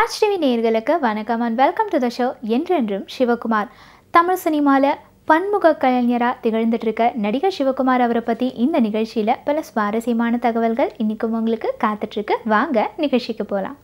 Raj TV நேயர்களுக்கு வணக்கம் and welcome to the show என்றென்றும் சிவகுமார் தமிழ் சினிமாவில் பன்முக கலைஞராக திகழ்ந்துட்டு இருக்க நடிகர் சிவகுமார் அவரை பற்றி இந்த நிகழ்ச்சியில் பல சுவாரஸ்யமான தகவல்கள் இன்றைக்கும் உங்களுக்கு காத்துட்ருக்கு வாங்க நிகழ்ச்சிக்கு போகலாம்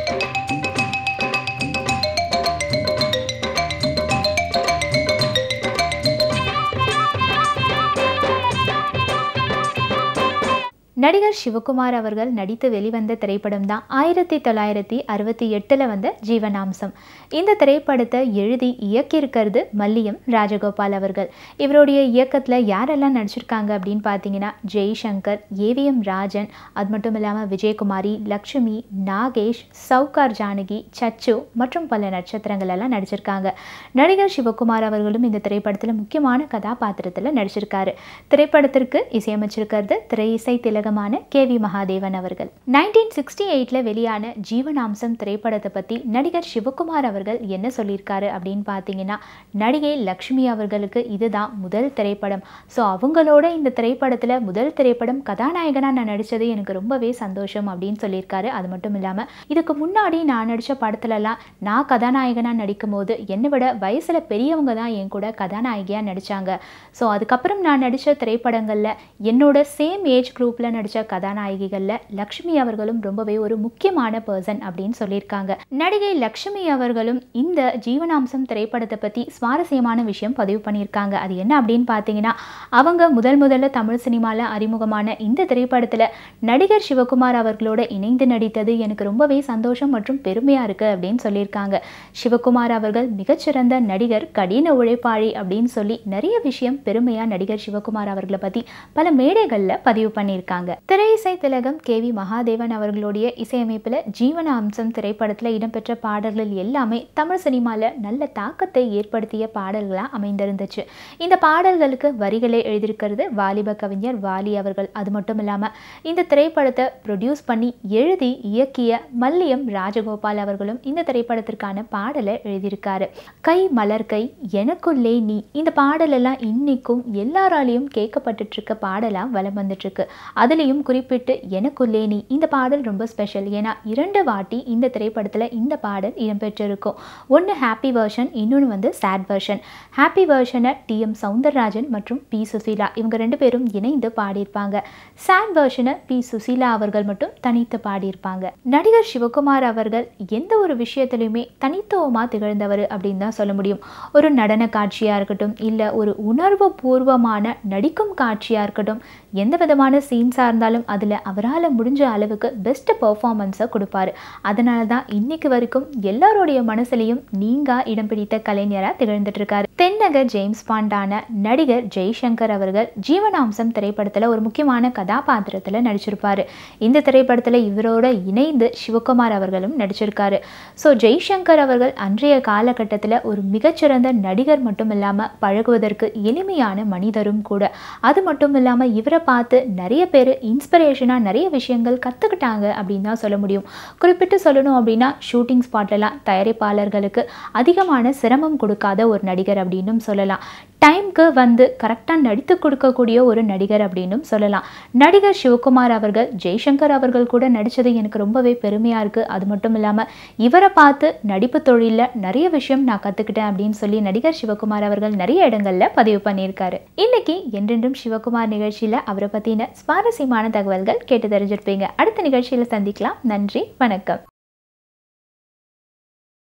நடிகர் சிவகுமார் அவர்கள் நடித்து வெளிவந்த திரைப்படம் தான் ஆயிரத்தி தொள்ளாயிரத்தி அறுபத்தி எட்டில் வந்த ஜீவனாம்சம் இந்த திரைப்படத்தை எழுதி இயக்கியிருக்கிறது மல்லியம் ராஜகோபால் அவர்கள் இவருடைய இயக்கத்தில் யாரெல்லாம் நடிச்சிருக்காங்க அப்படின்னு பார்த்தீங்கன்னா ஜெய்சங்கர் ஏவிஎம் ராஜன் அது மட்டும் இல்லாமல் விஜயகுமாரி லக்ஷ்மி நாகேஷ் சவுகார் ஜானகி சச்சு மற்றும் பல நட்சத்திரங்கள் எல்லாம் நடிச்சிருக்காங்க நடிகர் சிவகுமார் அவர்களும் இந்த திரைப்படத்தில் முக்கியமான கதாபாத்திரத்தில் நடிச்சிருக்காரு திரைப்படத்திற்கு இசையமைச்சிருக்கிறது திரை இசை திலகமான கே வி மகாதேவன் அவர்கள் நைன்டீன் சிக்ஸ்டி எயிட்டில் வெளியான ஜீவனாம்சம் திரைப்படத்தை பற்றி நடிகர் சிவகுமார் அவர்கள் என்ன சொல்லியிருக்காரு அப்படின்னு பார்த்தீங்கன்னா நடிகை லக்ஷ்மி அவர்களுக்கு இதுதான் முதல் திரைப்படம் ஸோ அவங்களோட இந்த திரைப்படத்தில் முதல் திரைப்படம் கதாநாயகனாக நான் நடித்தது எனக்கு ரொம்பவே சந்தோஷம் அப்படின்னு சொல்லியிருக்காரு அது மட்டும் இல்லாமல் இதுக்கு முன்னாடி நான் நடித்த படத்துலலாம் நான் கதாநாயகனாக நடிக்கும் போது என்னை விட வயசில் பெரியவங்க தான் என் கூட கதாநாயகியாக நடித்தாங்க ஸோ அதுக்கப்புறம் நான் நடித்த திரைப்படங்களில் என்னோட சேம் ஏஜ் குரூப்பில் நடித்த கதாநாயகிகளில் லக்ஷ்மி அவர்களும் ரொம்பவே ஒரு முக்கியமான பர்சன் அப்படின்னு சொல்லியிருக்காங்க நடிகை லக்ஷ்மி அவர்களும் இந்த ஜீவனாம்சம் திரைப்படத்தை பற்றி சுவாரஸ்யமான விஷயம் பதிவு பண்ணியிருக்காங்க அது என்ன அப்படின்னு பார்த்தீங்கன்னா அவங்க முதல் முதல்ல தமிழ் சினிமாவில் அறிமுகமான இந்த திரைப்படத்தில் நடிகர் சிவகுமார் அவர்களோட இணைந்து நடித்தது எனக்கு ரொம்பவே சந்தோஷம் மற்றும் பெருமையாக இருக்குது அப்படின்னு சொல்லியிருக்காங்க சிவகுமார் அவர்கள் மிகச்சிறந்த நடிகர் கடின உழைப்பாளி அப்படின்னு சொல்லி நிறைய விஷயம் பெருமையாக நடிகர் சிவகுமார் அவர்களை பற்றி பல மேடைகளில் பதிவு பண்ணியிருக்காங்க திரை இசை திலகம் கே வி மகாதேவன் அவர்களுடைய இசையமைப்பில் ஜீவன அம்சம் திரைப்படத்தில் இடம்பெற்ற பாடல்கள் எல்லாமே தமிழ் சினிமாவில் நல்ல தாக்கத்தை ஏற்படுத்திய பாடல்களாக அமைந்திருந்துச்சு இந்த பாடல்களுக்கு வரிகளை எழுதியிருக்கிறது வாலிப கவிஞர் வாலி அவர்கள் அது மட்டும் இல்லாமல் இந்த திரைப்படத்தை ப்ரொடியூஸ் பண்ணி எழுதி இயக்கிய மல்லியம் ராஜகோபால் அவர்களும் இந்த திரைப்படத்திற்கான பாடலை எழுதியிருக்காரு கை மலர் கை எனக்குள்ளே நீ இந்த பாடலெல்லாம் இன்னைக்கும் எல்லாராலையும் கேட்கப்பட்டுட்டு இருக்க பாடலாக வலம் வந்துட்டு இருக்கு அதுலேயும் குறிப்பிட்டு எனக்குள்ளே நீ இந்த பாடல் ரொம்ப ஸ்பெஷல் ஏன்னா இரண்டு வாட்டி இந்த திரைப்படத்தில் இந்த பாடல் இடம்பெற்றிருக்கும் ஒன்று ஹாப்பி வெர்ஷன் இன்னொன்று வந்து சேட் வெர்ஷன் ஹாப்பி வெர்ஷனை டி எம் சவுந்தரராஜன் மற்றும் பி சுசீலா இவங்க ரெண்டு பேரும் இணைந்து பாடியிருப்பாங்க சேட் வெர்ஷனை பி சுசீலா அவர்கள் மட்டும் தனித்து பாடியிருப்பாங்க நடிகர் சிவகுமார் அவர்கள் எந்த ஒரு விஷயத்திலையுமே தனித்துவமாக திகழ்ந்தவர் அப்படின்னு தான் சொல்ல முடியும் ஒரு நடன காட்சியாக இருக்கட்டும் இல்லை ஒரு உணர்வு பூர்வமான நடிக்கும் காட்சியாக இருக்கட்டும் எந்த விதமான சீன்ஸாக இருந்தாலும் அதில் அவரால் முடிஞ்ச அளவுக்கு பெஸ்ட் பர்ஃபார்மன்ஸை கொடுப்பாரு அதனால தான் இன்னைக்கு வரைக்கும் எல்லாருடைய மனசுலையும் நீங்கா இடம் பிடித்த கலைஞராக திகழ்ந்துட்டு இருக்காரு தென்னகர் ஜேம்ஸ் பாண்டான நடிகர் ஜெய்சங்கர் அவர்கள் ஜீவனாம்சம் திரைப்படத்தில் ஒரு முக்கியமான கதாபாத்திரத்தில் நடிச்சிருப்பாரு இந்த திரைப்படத்தில் இவரோட இணைந்து சிவகுமார் அவர்களும் நடிச்சிருக்காரு ஸோ ஜெய்சங்கர் அவர்கள் அன்றைய காலகட்டத்தில் ஒரு மிகச்சிறந்த நடிகர் மட்டும் இல்லாமல் பழகுவதற்கு எளிமையான மனிதரும் கூட அது மட்டும் இல்லாமல் இவரை பார்த்து நிறைய பேர் இன்ஸ்பிரேஷனாக நிறைய விஷயங்கள் கற்றுக்கிட்டாங்க அப்படின்னு தான் சொல்ல முடியும் குறிப்பிட்டு சொல்லணும் அப்படின்னா ஷூட்டிங் ஸ்பாட்லலாம் தயாரிப்பாளர்களுக்கு அதிகமான சிரமம் கொடுக்காத ஒரு நடிகர் அப்படின்னும் சொல்லலாம் டைம்க்கு வந்து கரெக்டாக நடித்து கொடுக்கக்கூடிய ஒரு நடிகர் அப்படின்னும் சொல்லலாம் நடிகர் சிவகுமார் அவர்கள் ஜெய்சங்கர் அவர்கள் கூட நடித்தது எனக்கு ரொம்பவே பெருமையாக இருக்குது அது மட்டும் இல்லாமல் இவரை பார்த்து நடிப்பு தொழிலில் நிறைய விஷயம் நான் கற்றுக்கிட்டேன் அப்படின்னு சொல்லி நடிகர் சிவகுமார் அவர்கள் நிறைய இடங்களில் பதிவு பண்ணியிருக்காரு இன்னைக்கு என்றென்றும் சிவகுமார் நிகழ்ச்சியில் அவரை பற்றின சுவாரஸ்யமான தகவல்கள் கேட்டு தெரிஞ்சிருப்பீங்க அடுத்த நிகழ்ச்சியில் சந்திக்கலாம் நன்றி வணக்கம்